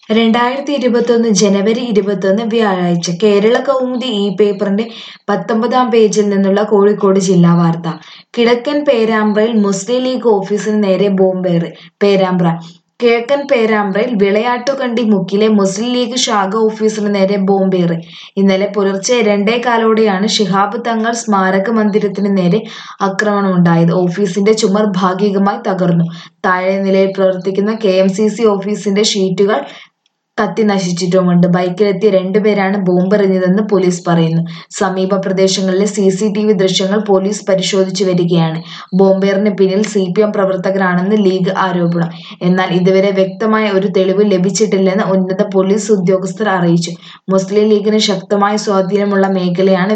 രണ്ടായിരത്തി ഇരുപത്തൊന്ന് ജനുവരി ഇരുപത്തൊന്ന് വ്യാഴാഴ്ച കേരള കൗമുദി ഈ പേപ്പറിന്റെ പത്തൊമ്പതാം പേജിൽ നിന്നുള്ള കോഴിക്കോട് ജില്ലാ വാർത്ത കിഴക്കൻ പേരാമ്പ്രയിൽ മുസ്ലിം ലീഗ് ഓഫീസിന് നേരെ ബോംബേറ് പേരാമ്പ്ര കിഴക്കൻ പേരാമ്പ്രയിൽ വിളയാട്ടുകണ്ടി മുക്കിലെ മുസ്ലിം ലീഗ് ശാഖ ഓഫീസിന് നേരെ ബോംബേറ് ഇന്നലെ പുലർച്ചെ രണ്ടേകാലോടെയാണ് ശിഹാബ് തങ്ങൾ സ്മാരക മന്ദിരത്തിന് നേരെ ആക്രമണമുണ്ടായത് ഓഫീസിന്റെ ചുമർ ഭാഗികമായി തകർന്നു താഴെ നിലയിൽ പ്രവർത്തിക്കുന്ന കെ എം സി സി ഓഫീസിന്റെ ഷീറ്റുകൾ കത്തി നശിച്ചിട്ടുമുണ്ട് ബൈക്കിലെത്തിയ രണ്ടുപേരാണ് ബോംബെറിഞ്ഞതെന്ന് പോലീസ് പറയുന്നു സമീപ പ്രദേശങ്ങളിലെ സി സി ടി വി ദൃശ്യങ്ങൾ പോലീസ് പരിശോധിച്ചു വരികയാണ് ബോംബേറിന് പിന്നിൽ സി പി എം പ്രവർത്തകരാണെന്ന് ലീഗ് ആരോപണം എന്നാൽ ഇതുവരെ വ്യക്തമായ ഒരു തെളിവ് ലഭിച്ചിട്ടില്ലെന്ന് ഉന്നത പോലീസ് ഉദ്യോഗസ്ഥർ അറിയിച്ചു മുസ്ലിം ലീഗിന് ശക്തമായ സ്വാധീനമുള്ള മേഖലയാണ്